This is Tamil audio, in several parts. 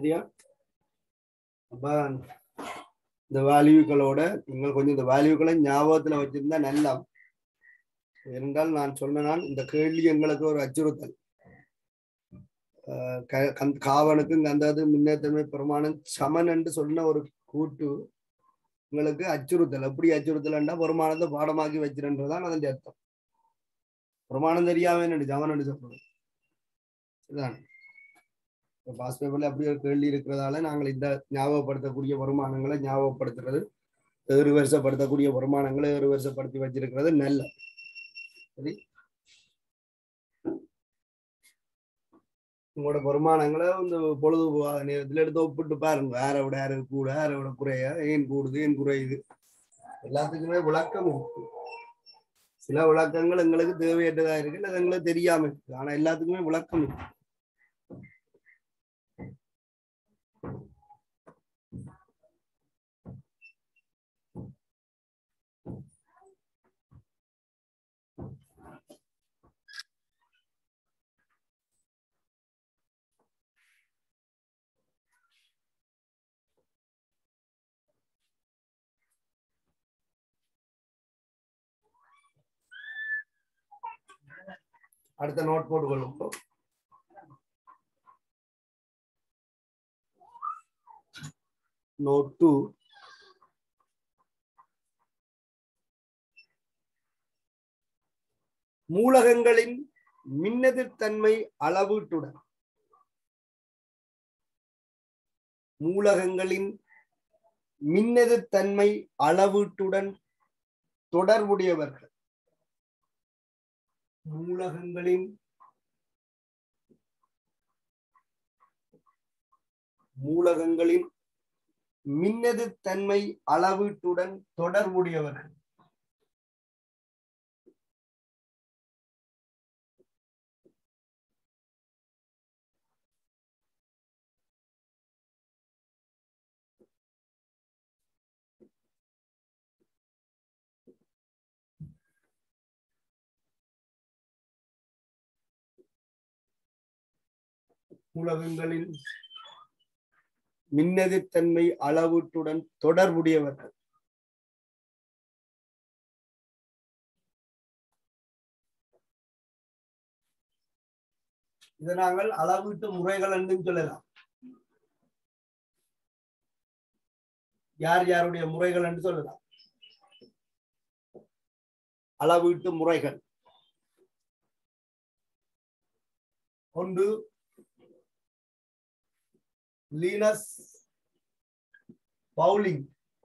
சரியா அப்ப இந்த வேல்யூக்களோட நீங்கள் கொஞ்சம் இந்த வேல்யூக்களை ஞாபகத்துல வச்சிருந்தா நல்லா ஏனென்றால் நான் சொன்ன நான் இந்த கேள்வி எங்களுக்கு ஒரு அச்சுறுத்தல் ஆஹ் க- கந்த- காவனுக்கும் கந்தது முன்னேற்றமே பெருமானம் சமன் என்று சொன்ன ஒரு கூட்டு உங்களுக்கு அச்சுறுத்தல் எப்படி அச்சுறுத்தல்ண்டா பெருமானத்தை பாடமாக்கி வச்சிருன்றதுதான் அதன் அர்த்தம் பிரமாணம் தெரியாம என்ன ஜமன் என்று சொல்றது இதுதான் இப்போ பாஸ் பேப்பர்ல அப்படி ஒரு கேள்வி இருக்கிறதால நாங்கள் இந்த ஞாபகப்படுத்தக்கூடிய வருமானங்களை ஞாபகப்படுத்துறது ஏறு வருஷப்படுத்தக்கூடிய வருமானங்களை ஏறு வருஷப்படுத்தி வச்சிருக்கிறது நல்ல சரி உங்களோட வருமானங்களை இந்த பொழுது போகாத நேரத்துல எடுத்து ஒப்பிட்டு பாருங்க யாரை விட யாரு கூட யாரை விட குறைய ஏன் கூடுது ஏன் குறையுது எல்லாத்துக்குமே விளக்கம் இருக்கு சில விளக்கங்கள் எங்களுக்கு தேவையற்றதா இருக்கு இல்லை அது எங்களுக்கு தெரியாம இருக்கு ஆனா எல்லாத்துக்குமே விளக்கம் இருக்கு அடுத்த நோட் போட்டுக்கொள்ளும் நோட் டூ மூலகங்களின் மின்னெதிர்த்தன்மை அளவீட்டுடன் மூலகங்களின் மின்னெதிர்த்தன்மை அளவீட்டுடன் தொடர்புடையவர்கள் மூலகங்களின் மூலகங்களின் மின்னெதிர்த்தன்மை அளவீட்டுடன் தொடர்புடையவர்கள் மூலகங்களின் மின்னெதிர்த்தன்மை அளவீட்டுடன் தொடர்புடையவர்கள் இதை நாங்கள் அளவீட்டு முறைகள் என்று சொல்லலாம் யார் யாருடைய முறைகள் என்று சொல்லலாம் அளவீட்டு முறைகள் ஒன்று லீனஸ் பவுலிங்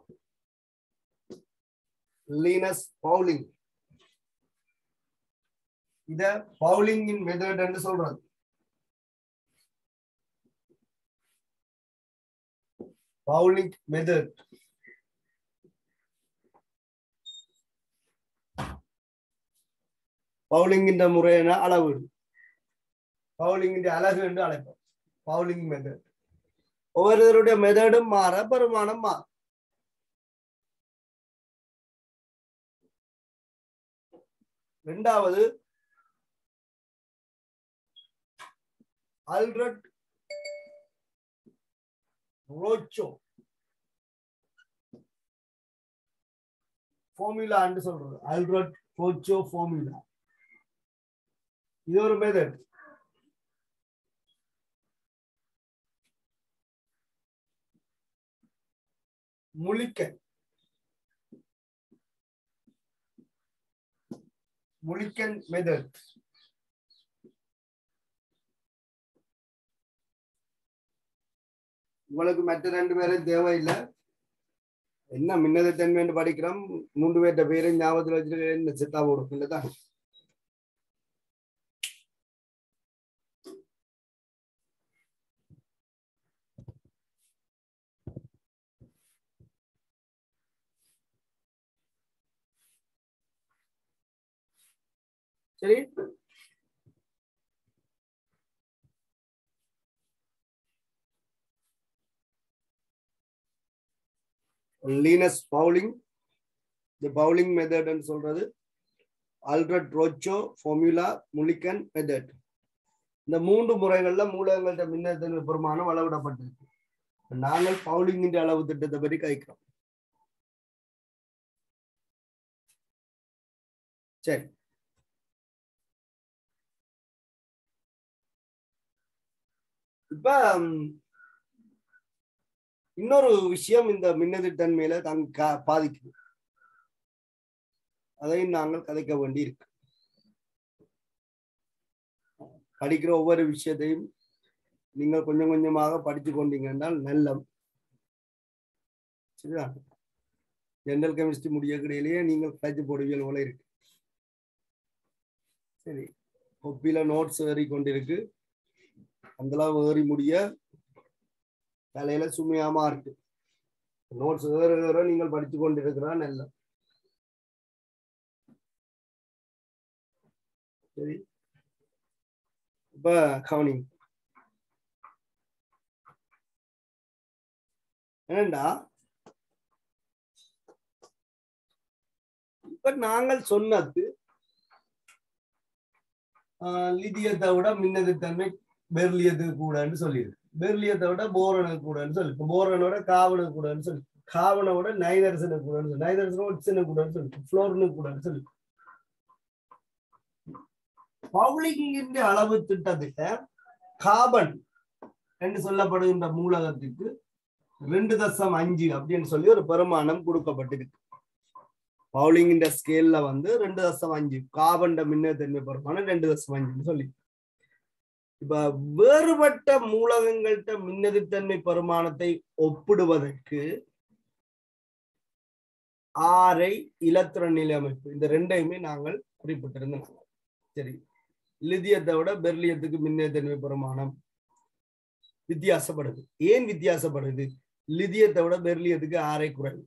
லீனஸ் பவுலிங் இத பவுலிங்கின் மெத்தட் என்று சொல்றது பவுலிங் மெத்தட் பவுலிங்கின் முறையான அளவீடு பவுலிங்கின் அழகு என்று அழைப்போம் பவுலிங் மெத்தட் ஒவ்வொருவருடைய மெத்தடும் மாற பெருமானம் மாறும் இரண்டாவது அல்ரட் ரோச்சோ ஃபார்முலா சொல்றது அல்ரட் ரோச்சோ ஃபார்முலா இது ஒரு மெத்தட் முழிக்கன் முழிக்கன் மெத்தட் உங்களுக்கு மற்ற ரெண்டு பேரும் தேவையில்லை என்ன மின்னத தன்மை படிக்கிறோம் மூன்று பேர்ட்ட பேரும் ஞாபகத்தில் வச்சிருக்க இந்த செட்டா போடும் இல்லதான் சரி லீனஸ் பவுலிங் இந்த பவுலிங் மெத்தட்னு சொல்றது ஆல்ட்ரட் ரோச்சோ ஃபார்முலா முலிக்கன் மெத்தட் இந்த மூன்று முறைகள்ல மூலகங்கள்ட்ட மின்னழுத்த பெருமானம் அளவிடப்பட்டிருக்கு நாங்கள் பவுலிங்கின் அளவு திட்டத்தை பற்றி கழிக்கிறோம் சரி இப்ப ம், இன்னொரு விஷயம் இந்த மின்னதிர்த்தன்மையில தங் கா- பாதிக்குது அதையும் நாங்கள் கதைக்க வேண்டி இருக்கு படிக்கிற ஒவ்வொரு விஷயத்தையும் நீங்கள் கொஞ்சம் கொஞ்சமாக படித்து கொண்டீங்க என்றால் நல்லம் சரியா ஜெனரல் கெமிஸ்ட்ரி முடிய கிடையிலேயே நீங்கள் கழிச்சு போடுவியல் போல இருக்கு சரி கொப்பில நோட்ஸ் ஏறி கொண்டிருக்கு அந்தளவு ஏறி முடிய தலையில சுமையாமா இருக்கு நோட்ஸ் ஏற ஏற நீங்கள் படித்து கொண்டிருக்கிறா நல்ல சரி இப்ப கவனிங்க ஏனண்டா இப்ப நாங்கள் சொன்னது ஆஹ் லிதியத்தை விட மின்னதித்தன்மை பெர்லியத்துக்கு கூடன்னு சொல்லியிருக்கு பெர்லியத்தை விட போரனுக்கு கூடன்னு சொல்லி போரனோட காவனுக்கு கூடன்னு சொல்லி காவனை விட நைதர்சனுக்கு கூடன்னு சொல்லி நைதர்சனோட ஒட்சனுக்கு கூடன்னு சொல்லி புளோரனுக்கு கூடன்னு சொல்லி பவுலிங்கின் அளவு திட்டத்திட்ட காபன் என்று சொல்லப்படுகின்ற மூலகத்துக்கு ரெண்டு தசம் அஞ்சு அப்படின்னு சொல்லி ஒரு பெருமானம் கொடுக்கப்பட்டிருக்கு பவுலிங்கின் ஸ்கேல்ல வந்து ரெண்டு தசம் அஞ்சு காபண்ட மின்னத்தன்மை பெருமானம் ரெண்டு தசம் அஞ்சுன்னு சொல்லி இப்ப வேறுபட்ட மூலகங்கள்கிட்ட மின்னதித்தன்மை பெருமானத்தை ஒப்பிடுவதற்கு ஆரை இலத்திர நிலை அமைப்பு இந்த ரெண்டையுமே நாங்கள் குறிப்பிட்டிருந்தோம் சரி லிதியத்தை விட பெர்லியத்துக்கு மின்னேத்தன்மை பெருமானம் வித்தியாசப்படுது ஏன் வித்தியாசப்படுது லிதியத்தை விட பெர்லியத்துக்கு ஆரை குறைவு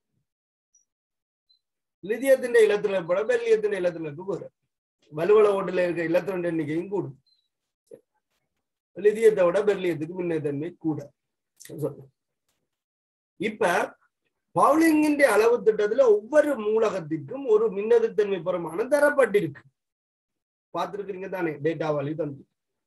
லிதியத்தின் இலத்திரப்பட பெர்லியத்தின் இலத்திரப்பு குறைவு வலுவள ஓட்டுல இருக்க இலத்திரன் எண்ணிக்கையும் கூடும் லிதியத்தை விட பெர்லியத்துக்கு மின்னேத்தன்மை கூட சொல்றேன் இப்ப பவுலிங்கின் அளவு திட்டத்துல ஒவ்வொரு மூலகத்திற்கும் ஒரு மின்னதித்தன்மை பெருமானம் தரப்பட்டிருக்கு பார்த்திருக்கிறீங்க தானே டேட்டாவாலி தந்து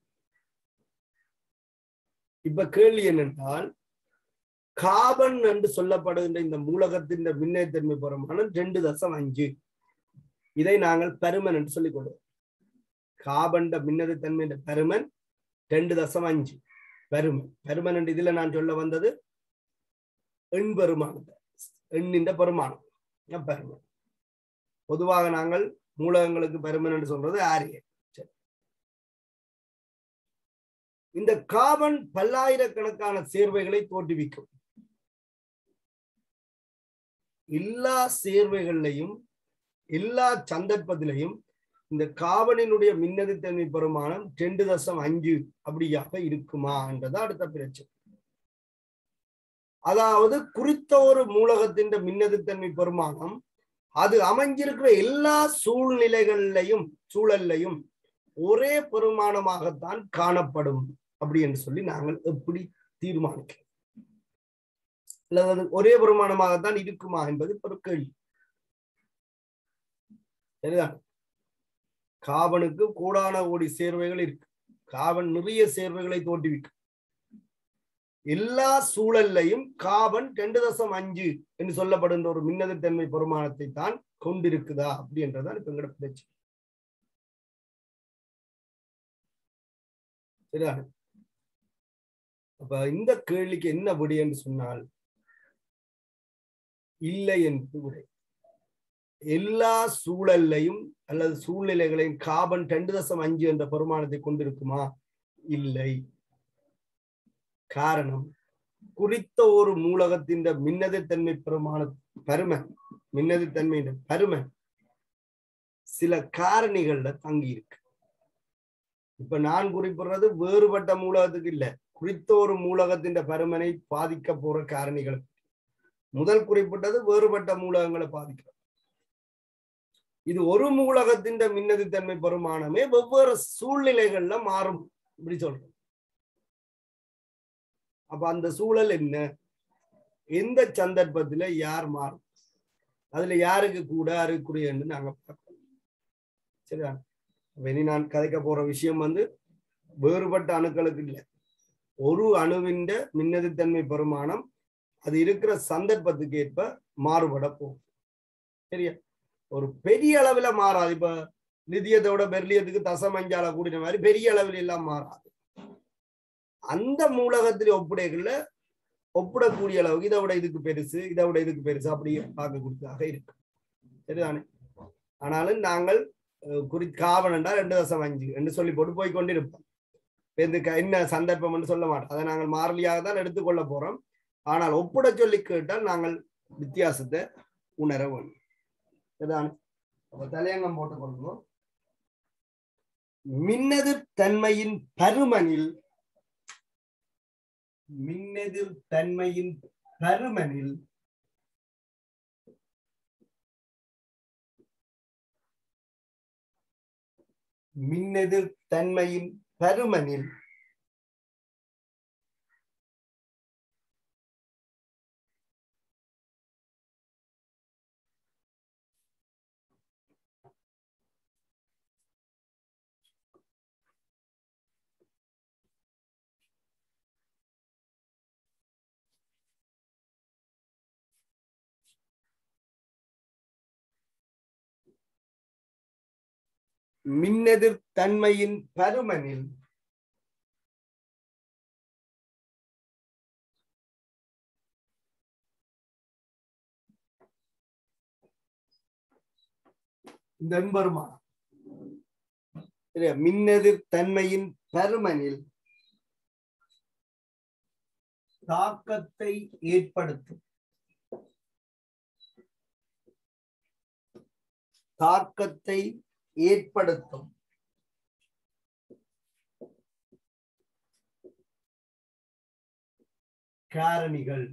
இப்ப கேள்வி என்னென்றால் காபன் என்று சொல்லப்படுகின்ற இந்த மூலகத்தின் மின்னேத்தன்மை பெருமானம் ரெண்டு தசம் அஞ்சு இதை நாங்கள் பெருமன் என்று சொல்லிக் கொள்வோம் காபண்ட மின்னதித்தன்மை பெருமன் ரெண்டு தசம் அஞ்சு பெருமன் பெருமன் என்று இதுல நான் சொல்ல வந்தது எண் பெருமானத்தை எண்ணின்ற பெருமானம் பெருமன் பொதுவாக நாங்கள் மூலகங்களுக்கு பெருமன் என்று சொல்றது ஆரிய இந்த காபன் பல்லாயிரக்கணக்கான சேர்வைகளை தோற்றுவிக்கும் எல்லா சேர்வைகள்லையும் எல்லா சந்தர்ப்பத்திலையும் இந்த காவனினுடைய மின்னதித்தன்மை பெருமானம் ரெண்டு தசம் அஞ்சு அப்படியாக இருக்குமா என்றது அடுத்த பிரச்சனை அதாவது குறித்த ஒரு மூலகத்தின் மின்னதித்தன்மை பெருமானம் அது அமைஞ்சிருக்கிற எல்லா சூழ்நிலைகள்லையும் சூழல்லையும் ஒரே பெருமானமாகத்தான் காணப்படும் அப்படி என்று சொல்லி நாங்கள் எப்படி தீர்மானிக்கிறோம் அல்லது ஒரே பெருமானமாகத்தான் இருக்குமா என்பது ஒரு கேள்வி சரிதான் காவனுக்கு கூடான கோடி சேர்வைகள் இருக்கு காவன் நிறைய சேர்வைகளை தோற்றுவிக்கும் எல்லா சூழல்லையும் காவன் ரெண்டு தசம் அஞ்சு என்று சொல்லப்படுகின்ற ஒரு மின்னதித்தன்மை பெருமானத்தை தான் கொண்டிருக்குதா அப்படின்றதான் இப்ப எங்கட பிரச்சனை சரியா அப்ப இந்த கேள்விக்கு என்ன விடை என்று சொன்னால் இல்லை என்று விடை எல்லா சூழல்லையும் அல்லது சூழ்நிலைகளையும் காபன் ரெண்டு தசம் அஞ்சு என்ற பெருமானத்தை கொண்டிருக்குமா இல்லை காரணம் குறித்த ஒரு மூலகத்தின் மின்னதித்தன்மை பெருமான பரும மின்னதித்தன்மை பரும சில காரணிகள்ல தங்கி இருக்கு இப்ப நான் குறிப்பிடுறது வேறுபட்ட மூலகத்துக்கு இல்ல குறித்த ஒரு மூலகத்தின் பருமனை பாதிக்க போற காரணிகள் முதல் குறிப்பிட்டது வேறுபட்ட மூலகங்களை பாதிக்கிறது இது ஒரு மூலகத்தின் மின்னதித்தன்மை பெருமானமே வெவ்வேறு சூழ்நிலைகள்ல மாறும் இப்படி சொல்றோம் அப்ப அந்த சூழல் என்ன எந்த சந்தர்ப்பத்துல யார் மாறும் அதுல யாருக்கு கூட யாருக்கு குறையன்னு நாங்க பார்க்கணும் சரியா இனி நான் கதைக்க போற விஷயம் வந்து வேறுபட்ட அணுக்களுக்கு இல்லை ஒரு அணுவின் மின்னதித்தன்மை பெருமானம் அது இருக்கிற சந்தர்ப்பத்துக்கு ஏற்ப மாறுபட போகும் சரியா ஒரு பெரிய அளவுல மாறாது இப்ப லிதியத்தோட பெர்லியத்துக்கு தசமஞ்சால கூடின மாதிரி பெரிய அளவில் எல்லாம் மாறாது அந்த மூலகத்தில் ஒப்படைகள்ல ஒப்பிடக்கூடிய அளவுக்கு இதை விட இதுக்கு பெருசு இதை விட இதுக்கு பெருசு அப்படி பார்க்கக்கூடியதாக இருக்கு சரிதானே ஆனாலும் நாங்கள் அஹ், குறி காவலண்டா ரெண்டு தசம் அஞ்சு என்று சொல்லி போட்டு போய் கொண்டிருப்போம் இந்த க- என்ன சந்தர்ப்பம்னு சொல்ல மாட்டோம் அதை நாங்கள் மாறலியாக தான் எடுத்துக்கொள்ள போறோம் ஆனால் ஒப்பிட சொல்லி கேட்டால் நாங்கள் வித்தியாசத்தை உணர வேண்டும் சரிதானே அப்ப தலையங்கம் போட்டுக் கொள்வோம் மின்னெதிர் தன்மையின் பருமனில் மின்னெதிர் தன்மையின் பருமனில் மின்னெதிர் தன்மையின் பருமனில் மின்னெதிர் தன்மையின் பருமனில் இந்த எண்பருமானம் சரியா மின்னெதிர் தன்மையின் பருமனில் தாக்கத்தை ஏற்படுத்தும் தாக்கத்தை ஏற்படுத்தும் காரணிகள்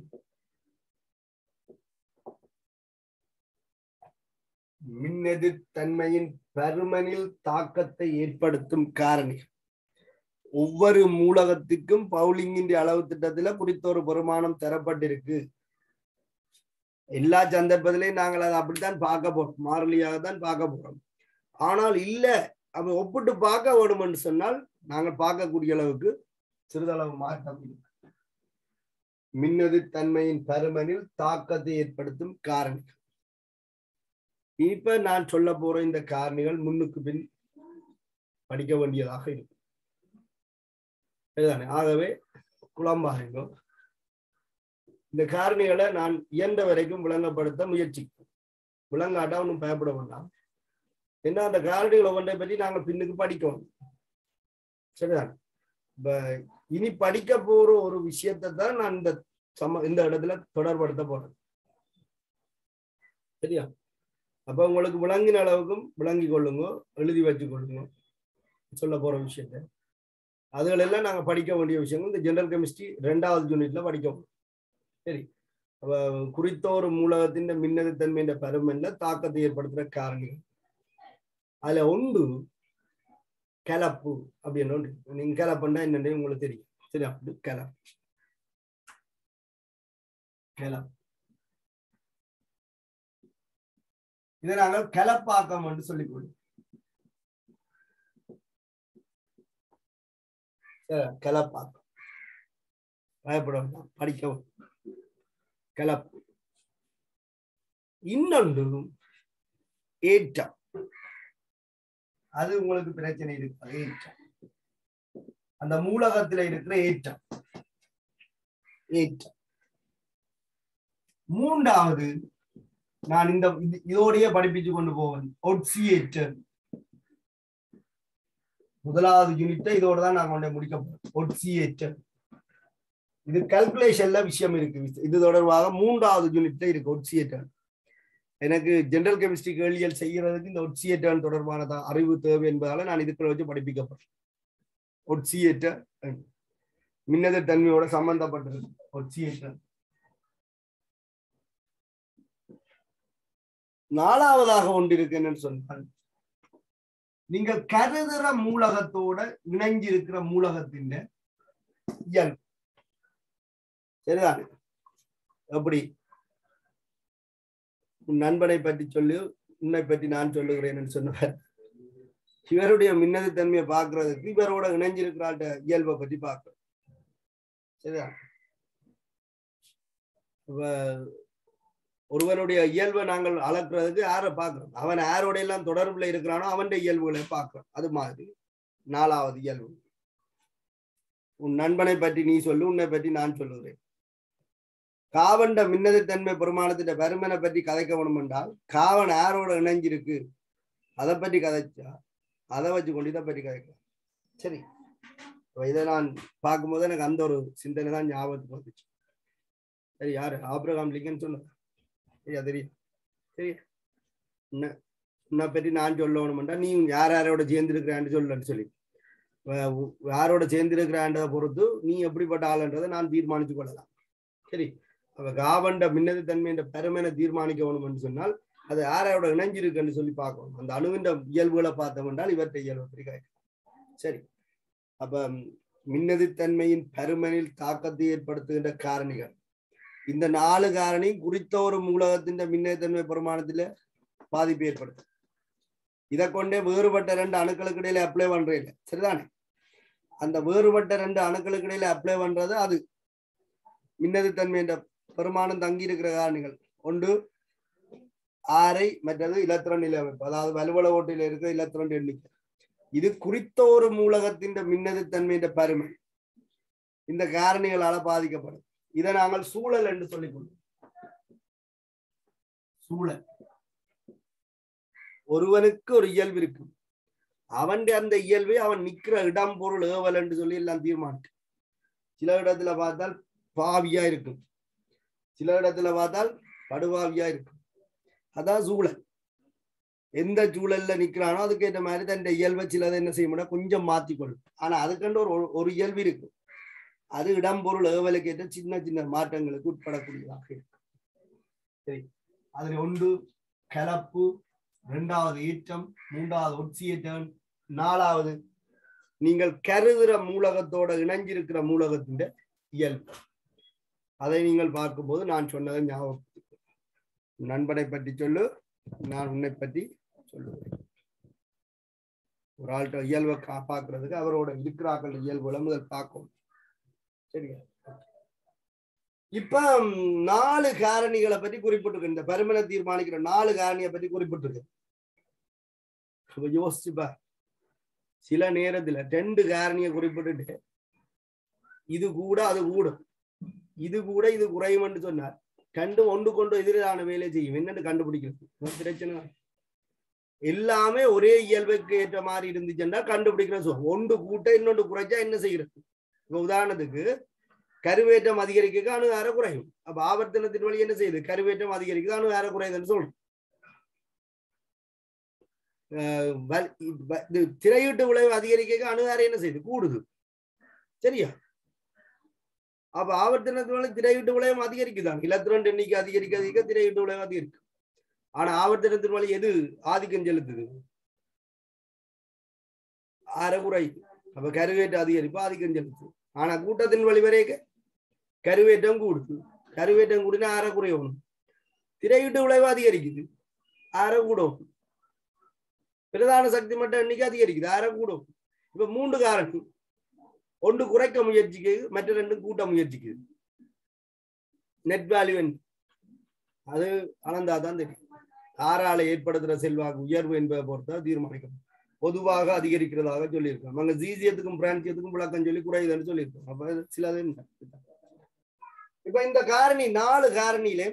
மின்னெதிர் தன்மையின் பருமனில் தாக்கத்தை ஏற்படுத்தும் காரணிகள் ஒவ்வொரு மூலகத்துக்கும் பவுலிங்கின் அளவு திட்டத்துல குறித்த ஒரு பெருமானம் தரப்பட்டிருக்கு எல்லா சந்தர்ப்பத்திலையும் நாங்கள் அதை அப்படித்தான் பார்க்க போறோம் மாறலியாக தான் பார்க்க போறோம் ஆனால் இல்ல அவன் ஒப்பிட்டு பார்க்க வேணும்னு சொன்னால் நாங்கள் பார்க்கக்கூடிய அளவுக்கு சிறிதளவு மாற்றம் இருக்கு மின்னெதிர் தன்மையின் பருமனில் தாக்கத்தை ஏற்படுத்தும் காரணிகள் இப்ப நான் சொல்ல போற இந்த காரணிகள் முன்னுக்கு பின் படிக்க வேண்டியதாக இருக்கும் இதுதானே ஆகவே குழம்பாருங்க இந்த காரணிகளை நான் இயன்ற வரைக்கும் விளங்கப்படுத்த முயற்சிக்கும் விளங்காட்டா ஒன்றும் பயப்பட வேண்டாம் என்ன அந்த காரணிகள் ஒவ்வொன்றை பற்றி நாங்கள் பின்னுக்கு படிக்கணும் சரிதான் இப்ப இனி படிக்க போற ஒரு விஷயத்தை தான் நான் இந்த சம இந்த இடத்துல தொடர்படுத்த போறேன் சரியா அப்ப உங்களுக்கு விளங்கின அளவுக்கும் விளங்கி கொள்ளுங்க எழுதி வச்சு கொள்ளுங்க சொல்ல போற விஷயத்த அதுகளெல்லாம் நாங்க படிக்க வேண்டிய விஷயங்கள் இந்த ஜெனரல் கெமிஸ்ட்ரி ரெண்டாவது யூனிட்ல படிக்கணும் சரி அப்ப குறித்த ஒரு மூலகத்தின் மின்னதித்தன்மையின் பருமன்ல தாக்கத்தை ஏற்படுத்துற காரணிகள் அதுல ஒன்று கலப்பு அப்படின்னு ஒன்று நீங்க கலப்புன்னா என்னன்னு உங்களுக்கு தெரியும் சரி அப்படி கலப்பு கலப்பு இதை நாங்கள் கலப்பாக்கம் என்று சொல்லிக் கொள்ளும் கலப்பாக்கம் பயப்பட வேண்டாம் படிக்கவும் கலப்பு இன்னொன்று ஏற்றம் அது உங்களுக்கு பிரச்சனை இருக்கு ஏற்றம் அந்த மூலகத்துல இருக்கிற ஏற்றம் ஏற்றம் மூன்றாவது நான் இந்த இது- இதோடயே படிப்பிச்சு கொண்டு போவேன் ஒட்சியேட்டர் முதலாவது யூனிட்டை இதோட தான் நான் கொண்டு முடிக்க போறேன் ஒட்சியேட்டர் இது கல்குலேஷன்ல விஷயம் இருக்கு இது தொடர்பாக மூன்றாவது யூனிட்ல இருக்கு ஒட்சியேட்டர் எனக்கு ஜெனரல் கெமிஸ்ட்ரி கேள்விகள் செய்யறதுக்கு இந்த ஒட்சியேட்டர் தொடர்பான தான் அறிவு தேவை என்பதால நான் இதுக்குள்ள வச்சு படிப்பிக்கப்பட்டேன் ஒட்சியேட்டர் மின்னத தன்மையோட சம்பந்தப்பட்டிருக்கு ஒட்சியேட்டர் நாலாவதாக ஒன்று இருக்கு என்னன்னு சொன்னால் நீங்கள் கருதுற மூலகத்தோட இணைஞ்சிருக்கிற மூலகத்தின் இயல்பு சரிதானே எப்படி உன் நண்பனை பற்றி சொல்லி உன்னை பற்றி நான் சொல்லுகிறேன் சொன்னவர் இவருடைய மின்னது தன்மையை பார்க்கறதுக்கு இவரோட இணைஞ்சிருக்கிறாட்ட இயல்பை பற்றி பார்க்கிறோம் சரியா இப்ப ஒருவனுடைய இயல்பை நாங்கள் அளக்குறதுக்கு யாரை பார்க்கிறோம் அவன் யாரோட எல்லாம் தொடர்புல இருக்கிறானோ அவன் இயல்புகளை பார்க்கிறோம் அது மாதிரி நாலாவது இயல்பு உன் நண்பனை பற்றி நீ சொல்லு உன்னை பற்றி நான் சொல்லுகிறேன் காவண்ட மின்னதுத்தன்மை பெருமானத்தின் பெருமனை பற்றி கதைக்க வேணும் என்றால் காவன் யாரோட இணைஞ்சிருக்கு அதை பற்றி கதைச்சா அதை வச்சு கொண்டு இதை பற்றி கதைக்கலாம் சரி இப்ப இதை நான் பார்க்கும்போது எனக்கு அந்த ஒரு சிந்தனை தான் ஞாபகத்துக்கு வந்துச்சு சரி யாரு ஆப்ரகாம் லிங்கன் சொன்ன சரியா தெரியும் சரி உன்னை உன்னை பற்றி நான் சொல்லணும்டா நீ யார் யாரோட சேர்ந்திருக்கிறான்னு சொல்லன்னு சொல்லி வ- உ- யாரோட சேர்ந்திருக்கிறான்றதை பொறுத்து நீ எப்படிப்பட்ட ஆளுன்றதை நான் தீர்மானிச்சு கொள்ளலாம் சரி அப்ப காவண்ட மின்னது தன்மை என்ற பெருமையை தீர்மானிக்க வேணும்னு சொன்னால் அது யாரோட இணைஞ்சிருக்குன்னு சொல்லி பார்க்கணும் அந்த அணுவின் இயல்புகளை பார்த்தோம் என்றால் இவற்றை இயல்பு பற்றி கேட்கலாம் சரி அப்ப மின்னது தன்மையின் பெருமனில் தாக்கத்தை ஏற்படுத்துகின்ற காரணிகள் இந்த நாலு காரணி குறித்த ஒரு மூலகத்தின் மின்னேத்தன்மை பிரமாணத்துல பாதிப்பு ஏற்படுத்தும் இதை கொண்டே வேறுபட்ட ரெண்டு அணுக்களுக்கு இடையில அப்ளை பண்றேன் சரிதானே அந்த வேறுபட்ட ரெண்டு அணுக்களுக்கு இடையில அப்ளை பண்றது அது மின்னது தன்மை என்ற பெருமானம் தங்கி இருக்கிற காரணிகள் ஒன்று ஆரை மற்றது இலத்திரன் நிலை அமைப்பு அதாவது வலுவள ஓட்டில இருக்கிற இலத்திரன் எண்ணிக்கை இது குறித்த ஒரு மூலகத்தின் மின்னது தன்மை என்ற பெருமை இந்த காரணிகளால பாதிக்கப்படும் இதை நாங்கள் சூழல் என்று சொல்லிக் கொள்வோம் சூழல் ஒருவனுக்கு ஒரு இயல்பு இருக்கும் அவன் அந்த இயல்பை அவன் நிக்கிற இடம் பொருள் ஏவல் என்று சொல்லி எல்லாம் தீர்மானிக்கும் சில இடத்துல பார்த்தால் பாவியா இருக்கும் சில இடத்துல பார்த்தால் படுபாவியா இருக்கும் அதான் சூழல் எந்த சூழல்ல நிக்கிறானோ அதுக்கேற்ற மாதிரி தன் இயல்பை சிலதை என்ன செய்ய முடியும் கொஞ்சம் மாத்திக்கொள்ளும் ஆனா அதுக்கண்டு ஒரு ஒரு இயல்பு இருக்கும் அது இடம் பொருள் ஏவலுக்கு ஏற்ற சின்ன சின்ன மாற்றங்களுக்கு உட்படக்கூடியதாக இருக்கும் சரி அதுல ஒன்று கலப்பு இரண்டாவது ஈற்றம் மூன்றாவது ஒட்சியேற்றம் நாலாவது நீங்கள் கருதுற மூலகத்தோட இணைஞ்சிருக்கிற மூலகத்தின் இயல்பு அதை நீங்கள் பார்க்கும்போது நான் சொன்னதை ஞாபகம் நண்பனை பற்றி சொல்லு நான் உன்னை பற்றி சொல்லுவேன் ஒரு ஆள்கிட்ட இயல்பை கா- பார்க்கிறதுக்கு அவரோட இருக்கிறாக்கள் இயல்புகளை முதல் பார்க்கணும் சரியா இப்ப ம், நாலு காரணிகளை பத்தி குறிப்பிட்டிருக்கு இந்த பருமனை தீர்மானிக்கிற நாலு காரணியை பத்தி குறிப்பிட்டிருக்கு இப்ப யோசிச்சு பார் சில நேரத்துல ரெண்டு காரணியை குறிப்பிட்டுட்டு இது கூட அது கூடும் இது கூட இது குறையும்னு சொன்னார் கண்டு ஒன்று கொண்டு எதிரான வேலை செய்யும் என்னன்னு கண்டுபிடிக்கிறது ஒரு பிரச்சனை தான். எல்லாமே ஒரே இயல்புக்கு ஏற்ற மாதிரி இருந்துச்சுன்னா கண்டுபிடிக்கிற சுகம் ஒன்று கூட்ட இன்னொன்று குறைச்சா என்ன செய்யறது இப்ப உதாரணத்துக்கு கருவேற்றம் அதிகரிக்க அணுகார குறையும் அப்ப ஆவர்த்தனத்தின் வழி என்ன செய்யுது கருவேற்றம் அதிகரிக்குது அணுகார குறையுதுன்னு சொல்லணும் அஹ் வல்- வ- இது திரையீட்டு விளைவு அதிகரிக்க அணுகார என்ன செய்யுது கூடுது சரியா அப்ப ஆவர்த்தனத்தின் வழி திரையீட்டு விளையம் அதிகரிக்குதான் இலத்திரண்டு எண்ணிக்கை அதிகரிக்க அதிகரிக்க திரையீட்டு விளைவு அதிகரிக்கும் ஆனா ஆவர்த்தனத்தின் வழி எது ஆதிக்கம் செலுத்துது அறகுறை அப்ப கருவேற்ற அதிகரிப்பு ஆதிக்கம் செலுத்துது ஆனா கூட்டத்தின் வழி வரைக்க கருவேற்றம் கூடுது கருவேற்றம் கூடினா அரை குறையணும் திரையிட்டு விளைவு அதிகரிக்குது அரை கூடும் பிரதான சக்தி மட்டும் எண்ணிக்கை அதிகரிக்குது அரை கூடும் இப்ப மூன்று காரணி ஒன்று குறைக்க முயற்சிக்குது மற்ற ரெண்டும் கூட்ட முயற்சிக்குது நெட் வேல்யூ அது அளந்தாதான் தெரியும் ஆறால ஏற்படுத்துற செல்வாக்கு உயர்வு என்பதை பொறுத்த தீர்மானிக்கும் பொதுவாக அதிகரிக்கிறதாக சொல்லியிருக்கோம் அங்க ஜீசியத்துக்கும் பிரான்சியத்துக்கும் விளக்கம் சொல்லி குறையுதுன்னு சொல்லியிருக்கோம் அப்ப இது சிலது என்ன? இப்ப இந்த காரணி நாலு காரணியிலே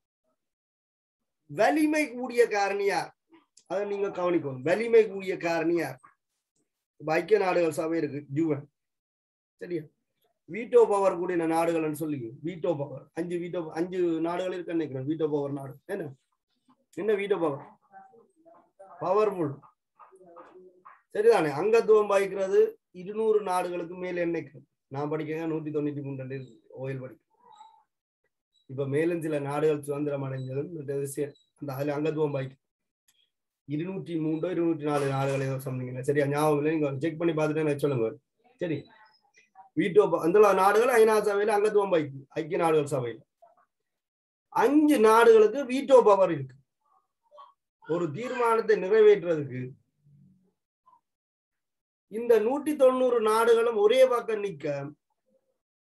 வலிமை கூடிய காரணி யார் அதை நீங்க கவனிக்கணும் வலிமை கூடிய காரணி யார் இப்ப ஐக்கிய நாடுகள் சபை இருக்கு யூஎன் சரியா வீட்டோ பவர் கூடிய நாடுகள்னு சொல்லி வீட்டோ பவர் அஞ்சு வீட்டோ அஞ்சு நாடுகள் இருக்கு நினைக்கிறேன் வீட்டோ பவர் நாடு என்ன என்ன வீட்டோ பவர் பவர்ஃபுல் சரிதானே அங்கத்துவம் பாய்க்கிறது இருநூறு நாடுகளுக்கு மேல் எண்ணிக்கை நான் படிக்க நூத்தி தொண்ணூத்தி மூன்று ஓயில் படிக்க இப்ப மேலும் சில நாடுகள் சுதந்திரம் அடைஞ்சதும் மற்றது சே- அந்த அதுல அங்கத்துவம் பாய்க்கு இருநூற்றி மூன்றோ இருநூற்றி நாலு நாடுகள் ஏதோ சொன்னீங்க சரியா ஞாபகம் இல்லை நீங்க செக் பண்ணி பார்த்துட்டு எனக்கு சொல்லுங்க சரி வீட்டோ ப- அந்த நாடுகள் ஐநா சபையில அங்கத்துவம் பாய்க்கு ஐக்கிய நாடுகள் சபையில அஞ்சு நாடுகளுக்கு வீட்டோ பவர் இருக்கு ஒரு தீர்மானத்தை நிறைவேற்றுறதுக்கு இந்த நூற்றி தொண்ணூறு நாடுகளும் ஒரே பக்கம் நிக்க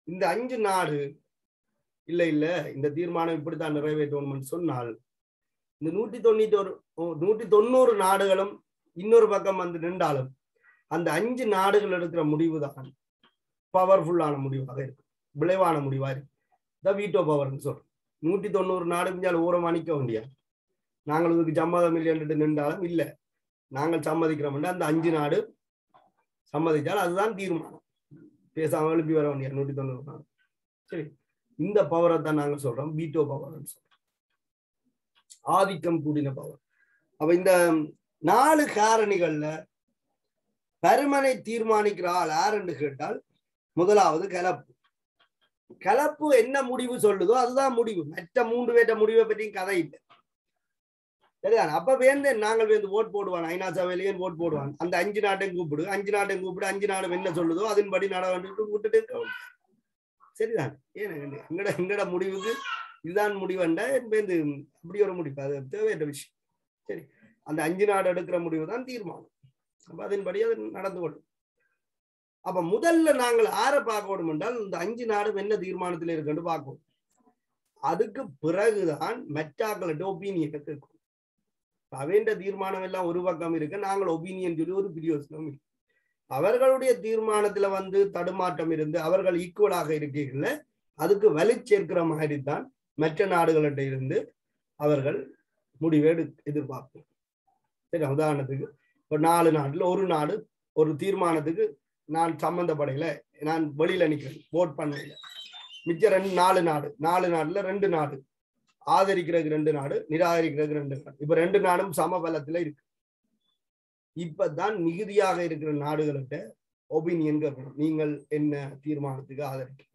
இந்த அஞ்சு நாடு இல்ல இல்ல இந்த தீர்மானம் இப்படித்தான் நிறைவேற்றணும்னு சொன்னால் இந்த நூற்றி தொண்ணூத்தி ஒரு நூற்றி தொண்ணூறு நாடுகளும் இன்னொரு பக்கம் வந்து நின்றாலும் அந்த அஞ்சு நாடுகள் எடுக்கிற முடிவு தான் பவர்ஃபுல்லான முடிவாக இருக்கும் விளைவான முடிவா இருக்கு த வீட்டோ பவர்னு சொல்றோம் நூற்றி தொண்ணூறு நாடு மிஞ்சால் ஊரம் அணிக்க முடியாது நாங்கள் இதுக்கு சம்மதம் இல்லைன்ட்டு நின்றாலும் இல்லை நாங்கள் சம்மதிக்கிறோம் அந்த அஞ்சு நாடு சம்மதித்தால் அதுதான் தீர்மானம் பேசாம எழுப்பி வர முடியாது நூற்றி தொண்ணூறு நாடு சரி இந்த பவரை தான் நாங்க சொல்றோம் வீட்டோ பவர்னு சொல்றோம் ஆதிக்கம் கூடின பவர் அப்ப இந்த நாலு காரணிகள்ல பருமனை தீர்மானிக்கிற ஆள் யாருன்னு கேட்டால் முதலாவது கலப்பு கலப்பு என்ன முடிவு சொல்லுதோ அதுதான் முடிவு மற்ற மூன்று பேட்ட முடிவை பற்றியும் கதை இல்லை சரிதான் அப்ப வேந்து நாங்கள் வேந்து ஓட் போடுவான் ஐநா சபையிலேயே ஓட் போடுவான் அந்த அஞ்சு நாட்டையும் கூப்பிடு அஞ்சு நாட்டையும் கூப்பிடு அஞ்சு நாடும் என்ன சொல்லுதோ அதன்படி நட வேண்டிட்டு விட்டுட்டு இருக்க வேண்டியது. சரிதான் ஏன் எங்கட எங்கட முடிவுக்கு இதுதான் முடிவுண்டா வேந்து அப்படி ஒரு முடிவு அது தேவையற்ற விஷயம் சரி அந்த அஞ்சு நாடு எடுக்கிற முடிவு தான் தீர்மானம் அப்ப அதன்படி அது நடந்து கொள்ளும் அப்ப முதல்ல நாங்கள் ஆரை பார்க்கணும் என்றால் இந்த அஞ்சு நாடும் என்ன தீர்மானத்தில் இருக்குன்னு பார்க்கணும் அதுக்கு பிறகுதான் மெட்டாக்களிட்ட ஒப்பீனியனை கேட்கும் அவேண்ட தீர்மானம் எல்லாம் ஒரு பக்கம் இருக்கு நாங்கள் ஒப்பீனியன் சொல்லி ஒரு பிரியோசனம் இருக்கு அவர்களுடைய தீர்மானத்துல வந்து தடுமாற்றம் இருந்து அவர்கள் ஈக்குவலாக இருக்கீங்கல்ல அதுக்கு வலி சேர்க்கிற மாதிரி தான் மற்ற நாடுகள்கிட்ட இருந்து அவர்கள் முடிவை எடு எதிர்பார்ப்போம் சரி உதாரணத்துக்கு இப்போ நாலு நாட்டுல ஒரு நாடு ஒரு தீர்மானத்துக்கு நான் சம்மந்தப்படையில நான் வெளியில நிக்கிறேன் ஓட் பண்ணல மிச்சம் ரெண்டு நாலு நாடு நாலு நாடுல ரெண்டு நாடு ஆதரிக்கிறதுக்கு ரெண்டு நாடு நிராகரிக்கிறதுக்கு ரெண்டு நாடு இப்ப ரெண்டு நாடும் சமபலத்துல இருக்கு இப்பதான் மிகுதியாக இருக்கிற நாடுகள்கிட்ட ஒபீனியன் கேட்கணும் நீங்கள் என்ன தீர்மானத்துக்கு ஆதரிக்கிறீங்க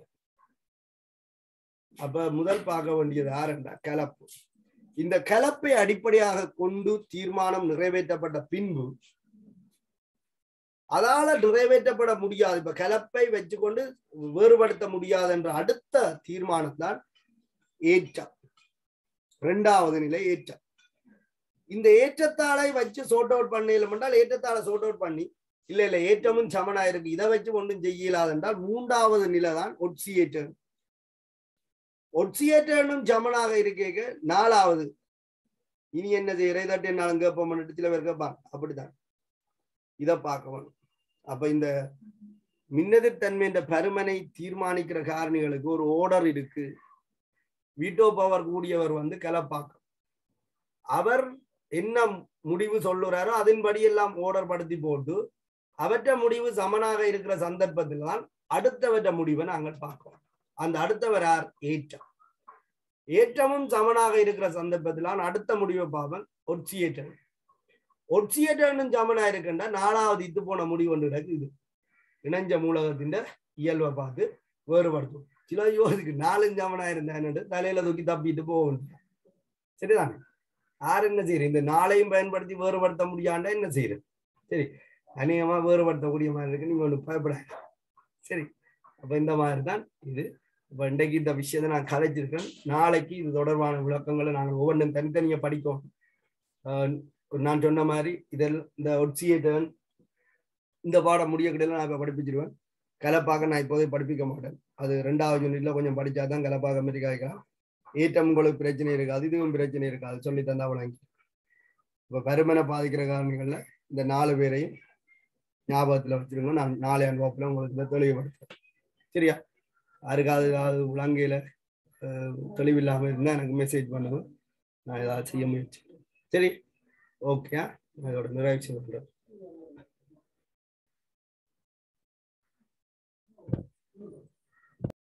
அப்ப முதல் பார்க்க வேண்டியது யாருண்டா கலப்பு இந்த கலப்பை அடிப்படையாக கொண்டு தீர்மானம் நிறைவேற்றப்பட்ட பின்பு அதால நிறைவேற்றப்பட முடியாது இப்ப கலப்பை வச்சுக்கொண்டு வேறுபடுத்த முடியாது என்ற அடுத்த தீர்மானம் தான் ஏற்றம் இரண்டாவது நிலை ஏற்றம் இந்த ஏற்றத்தாளை வச்சு சோட் அவுட் பண்ணல என்றால் ஏற்றத்தாளை சோட் அவுட் பண்ணி இல்ல இல்ல ஏற்றமும் சமனா இருக்கு இதை வச்சு ஒன்றும் செய்யலாது என்றால் மூன்றாவது நிலை தான் ஒட்சியேற்றம் ஒட்சியேற்றனும் சமனாக இருக்கேக்க நாலாவது இனி என்ன செய்யற தட்டு என்னாலும் கேட்போம் சில பேர் கேட்பாங்க அப்படித்தான் இதை பார்க்க வேணும் அப்ப இந்த மின்னதிர்த்தன்மை என்ற பருமனை தீர்மானிக்கிற காரணிகளுக்கு ஒரு ஓர்டர் இருக்கு வீட்டோ பவர் கூடியவர் வந்து கலப்பாக்கம் அவர் என்ன முடிவு சொல்லுறாரோ அதன்படி எல்லாம் ஓர்டர் படுத்தி போட்டு அவற்ற முடிவு சமனாக இருக்கிற சந்தர்ப்பத்தில் தான் அடுத்தவற்ற முடிவை நாங்கள் பார்க்கிறோம் அந்த அடுத்தவர் யார் ஏற்றம் ஏற்றமும் சமனாக இருக்கிற சந்தர்ப்பத்தில் தான் அடுத்த முடிவை பார்ப்பன் ஒட்சியேற்றம் ஒட்சியேற்றனும் சமனா இருக்குன்னா நாலாவது இத்து போன முடிவு ஒன்று கிடக்கு இது இணைஞ்ச மூலகத்தின் இயல்பை பார்த்து வேறுபடுத்தும் சில யோசிக்கு நாலஞ்சு சமனா இருந்தான்னு தலையில தூக்கி தப்பிட்டு போக வேண்டியது சரிதானே யார் என்ன செய்யறது இந்த நாளையும் பயன்படுத்தி வேறுபடுத்த முடியாண்டா என்ன செய்யறது சரி அநேகமா வேறுபடுத்தக்கூடிய மாதிரி இருக்கு நீங்க ஒண்ணு பயப்பட சரி அப்ப இந்த மாதிரி தான் இது இப்ப இன்றைக்கு இந்த விஷயத்தை நான் கதைச்சிருக்கேன் நாளைக்கு இது தொடர்பான விளக்கங்களை நாங்கள் ஒவ்வொன்றும் தனித்தனியா படிக்கோம் நான் சொன்ன மாதிரி இதில் இந்த ஒட்சியேட்டன் இந்த பாடம் முடிய கிடையாது நான் இப்ப படிப்பிச்சிருவேன் கலப்பாக நான் இப்போதே படிப்பிக்க மாட்டேன் அது ரெண்டாவது யூனிட்ல கொஞ்சம் படிச்சாதான் கலப்பாக அமெரிக்கா வைக்கலாம் ஏற்றம் உங்களுக்கு பிரச்சனை இருக்காது இதுவும் பிரச்சனை இருக்காது சொல்லி தந்தா வழங்கி இப்ப பருமனை பாதிக்கிற காரணங்கள்ல இந்த நாலு பேரையும் ஞாபகத்துல வச்சிருங்க நான் நாளை அனுபவத்துல உங்களுக்கு இந்த தெளிவுபடுத்துறேன் சரியா யாருக்காவது ஏதாவது உலங்கையில தெளிவில்லாம இருந்தா எனக்கு மெசேஜ் பண்ணுங்க நான் ஏதாவது செய்ய முயற்சி சரி ஓகே இதோட நிறைவு செய்ய